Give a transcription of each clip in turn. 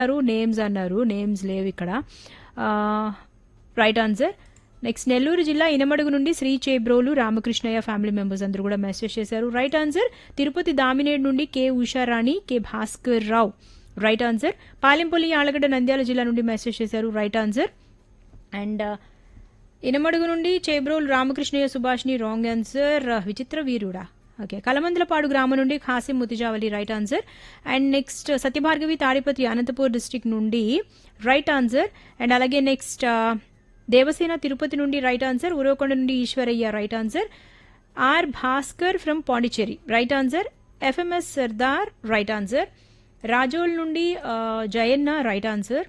అన్నారు నేమ్స్ అన్నారు నేమ్స్ లేవు ఇక్కడ రైట్ ఆన్సర్ నెక్స్ట్ నెల్లూరు జిల్లా ఇనమడుగు నుండి శ్రీ చేబ్రోలు రామకృష్ణయ్య ఫ్యామిలీ మెంబర్స్ అందరూ కూడా మెసేజ్ చేశారు రైట్ ఆన్సర్ తిరుపతి దామినేడ్ నుండి K Usharani K Bhaskar Rao right answer Palempalli Allagadda Nandyal జిల్లా నుండి మెసేజ్ చేశారు రైట్ ఆన్సర్ అండ్ ఇనమడుగు నుండి చేబ్రోలు రామకృష్ణయ్య సుభాష్ని రాంగ్ ఆన్సర్ విచిత్ర వీరుడా ఓకే కలమందలపాడు గ్రామం నుండి Khasim Mutijavali right answer and next Satyabhargavi Tadipatri Anantapur district నుండి రైట్ ఆన్సర్ అండ్ అలాగే నెక్స్ట్ దేవసేన తిరుపతి నుండి రైట్ ఆన్సర్ ఉరవకొండ నుండి Eswarayya right answer R Bhaskar from Pondicherry right answer FMS Sardar right answer Razole నుండి జయన్న రైట్ ఆన్సర్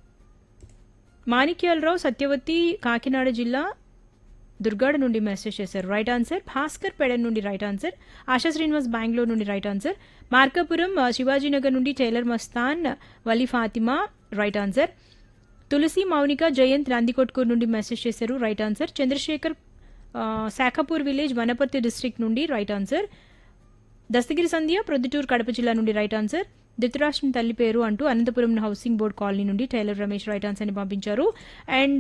మాణిక్యాలరావు సత్యవతి కాకినాడ జిల్లా దుర్గాడ నుండి మెసేజ్ చేశారు రైట్ ఆన్సర్ భాస్కర్ పెడన్ నుండి రైట్ ఆన్సర్ ఆశా శ్రీనివాస్ బెంగళూరు నుండి రైట్ ఆన్సర్ మార్కాపురం శివాజీనగర్ నుండి tailor Mastan Vali Fatima right answer Tulasi Mounika Jayanth Nandikotkur నుండి మెసేజ్ చేశారు right answer Chandrasekhar Shakapur village Wanaparthy district నుండి రైట్ ఆన్సర్ దస్తగిరి సంధ్య ప్రొద్దుటూరు కడప జిల్లా నుండి రైట్ ఆన్సర్ ధృతరాష్ట్రం తల్లి పేరు అంటూ అనంతపురం హౌసింగ్ బోర్డ్ కాలనీ నుండి టైలర్ రమేష్ రైట్ ఆన్సర్ని పంపించారు అండ్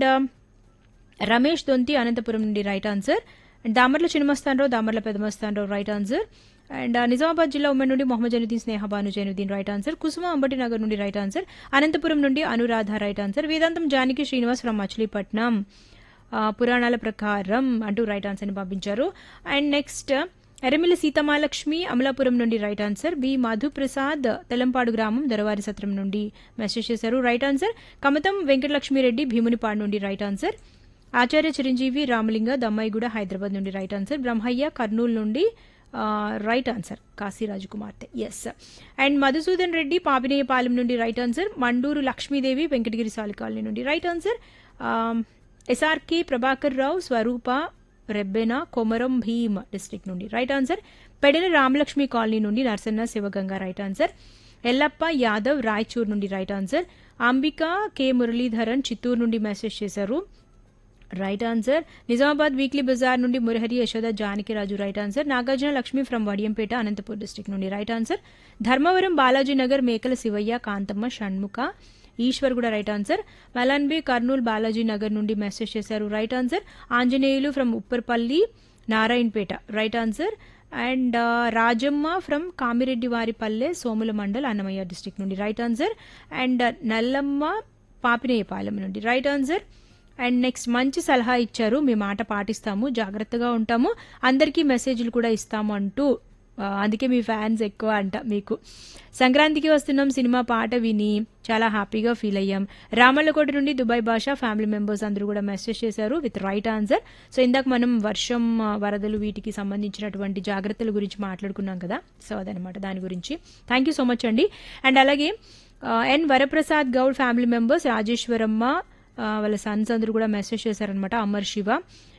రమేష్ దొంతి అనంతపురం నుండి right answer and Damarla Chinna Mastan Rao Damarla Pedamastanarao right answer and Nizamabad జిల్లా ఉమ్మడి నుండి మొహమ్మద్ జనుద్దీన్ స్నేహబాను జనుద్దీన్ రైట్ ఆన్సర్ కుసుమ అంబటి నగర్ నుండి రైట్ ఆన్సర్ అనంతపురం నుండి అనురాధ రైట్ ఆన్సర్ వేదాంతం జానకి శ్రీనివాస్ ఫ్రమ్ మచిలీపట్నం పురాణాల ప్రకారం అంటూ రైట్ ఆన్సర్ని పంపించారు అండ్ నెక్స్ట్ ఎరమిలి సీతమాలక్ష్మి అమలాపురం నుండి right answer B Madhuprasad Telampadu గ్రామం దొరవారి సత్రం నుండి మెసేజ్ చేశారు రైట్ ఆన్సర్ కమతం వెంకటలక్ష్మిరెడ్డి భీమునిపాడు నుండి రైట్ ఆన్సర్ ఆచార్య చిరంజీవి రామలింగ దమ్మాయిగూడ హైదరాబాద్ నుండి రైట్ ఆన్సర్ బ్రహ్మయ్య కర్నూలు నుండి రైట్ ఆన్సర్ కాశీరాజు కుమార్తె ఎస్ అండ్ మధుసూదన్ రెడ్డి పాపినేయపాలెం నుండి రైట్ ఆన్సర్ మండూరు లక్ష్మీదేవి వెంకటగిరి సాలికాలనీ నుండి right answer SRK Prabhakar Rao Swarupa Rebbena Komaram Bheem district నుండి right answer Pedela Ramalakshmi colony నుండి నర్సన్న శివగంగ రైట్ ఆన్సర్ ఎల్లప్ప యాదవ్ రాయచూర్ నుండి right answer Ambika K Muralidharan Chittoor నుండి మెసేజ్ చేశారు right answer Nizamabad weekly Bazaar నుండి Murahari Yashoda Janakiraju right answer Nagarjuna Lakshmi from Vadiyampeta Anantapur district నుండి రైట్ ఆన్సర్ ధర్మవరం బాలాజీ నగర్ మేకల శివయ్య కాంతమ్మ షణ్ముఖ ఈశ్వర్ కూడా రైట్ ఆన్సర్ మలన్బి కర్నూలు బాలాజీ నగర్ నుండి మెసేజ్ చేశారు right answer Anjaneyulu from Upparpalli Narayanpet right answer and Rajamma from Kamireddy Varipalle Somula mandal Annamayya district నుండి right answer and Nallamma Papineyapalem నుండి రైట్ ఆన్సర్ అండ్ నెక్స్ట్ మంచి సలహా ఇచ్చారు మీ మాట పాటిస్తాము జాగ్రత్తగా ఉంటాము అందరికీ మెసేజ్లు కూడా ఇస్తాము అంటూ అందుకే మీ ఫ్యాన్స్ ఎక్కువ అంట మీకు సంక్రాంతికి వస్తున్నాం సినిమా పాట విని చాలా హ్యాపీగా ఫీల్ అయ్యాం రామల్లకోట నుండి దుబాయ్ భాష ఫ్యామిలీ మెంబర్స్ అందరూ కూడా మెసేజ్ చేశారు విత్ రైట్ ఆన్సర్ సో ఇందాక మనం వర్షం వరదలు వీటికి సంబంధించినటువంటి జాగ్రత్తల గురించి మాట్లాడుకున్నాం కదా సో అదనమాట దాని గురించి థ్యాంక్ యూ సో మచ్ అండి అండ్ అలాగే N Varaprasad Goud family members Rajeshwaramma వాళ్ళ సన్స్ అందరూ కూడా మెసేజ్ చేశారనమాట Amar Shiva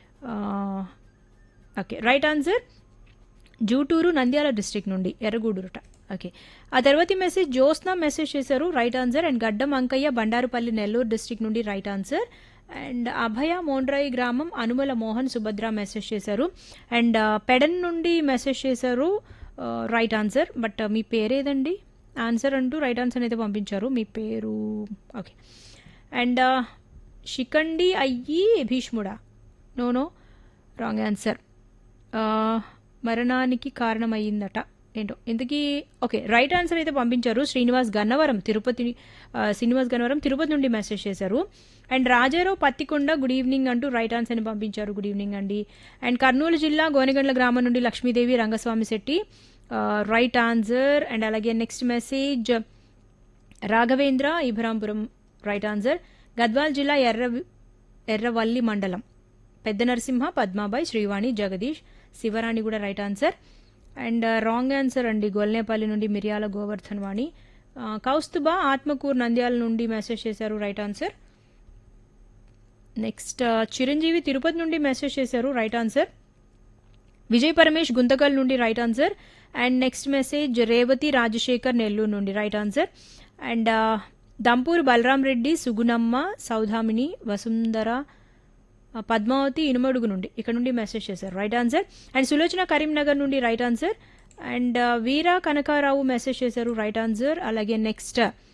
okay right answer Juturu Nandyal district నుండి ఎర్రగూడూరుట ఓకే ఆ తర్వాతి మెసేజ్ జ్యోత్స్న మెసేజ్ చేశారు right answer and Gaddam Ankaiah Bandarupalli Nellore district నుండి right answer and Abhaya Mondrai గ్రామం అనుమల మోహన్ సుభద్ర మెసేజ్ చేశారు అండ్ పెడన్ నుండి మెసేజ్ చేశారు రైట్ ఆన్సర్ బట్ మీ పేరేదండి ఆన్సర్ అంటూ రైట్ ఆన్సర్ అయితే పంపించారు మీ పేరు ఓకే అండ్ షికండి అయ్యి భీష్ముడా నో నో రాంగ్ ఆన్సర్ మరణానికి కారణమయ్యిందట ఏంటో ఇంతకీ ఓకే రైట్ ఆన్సర్ అయితే పంపించారు శ్రీనివాస్ గన్నవరం తిరుపతి శ్రీనివాస్ గన్నవరం తిరుపతి నుండి మెసేజ్ చేశారు and Rajarao Pattikonda good evening అంటూ రైట్ ఆన్సర్ని పంపించారు గుడ్ ఈవినింగ్ అండి అండ్ కర్నూలు జిల్లా గోనెగండ్ల గ్రామం నుండి Lakshmidevi Rangaswamy Shetty right answer and అలాగే next message Raghavendra Ibrahimpuram right answer Gadwal జిల్లా ఎర్ర ఎర్రవల్లి మండలం పెద్ద నరసింహ పద్మాబాయ్ శ్రీవాణి జగదీష్ శివరాణి కూడా right answer and wrong answer అండి గొల్నేపల్లి నుండి మిరియాల గోవర్ధన్ వాణి కౌస్తుబా ఆత్మకూర్ నంద్యాల నుండి మెసేజ్ చేశారు right answer next Chiranjeevi Tirupati నుండి మెసేజ్ చేశారు రైట్ ఆన్సర్ విజయ్ పరమేష్ గుంతకల్ నుండి right answer and next message Revathi Rajasekhar Nellore నుండి right answer and Dampur Balaram Reddy Sugunamma Soudamini Vasundhara Padmavathi Inumadugu నుండి ఇక్కడ నుండి మెసేజ్ చేశారు right answer and Sulochana Karimnagar నుండి right answer and Veera Kanakarao message చేశారు రైట్ ఆన్సర్ అలాగే నెక్స్ట్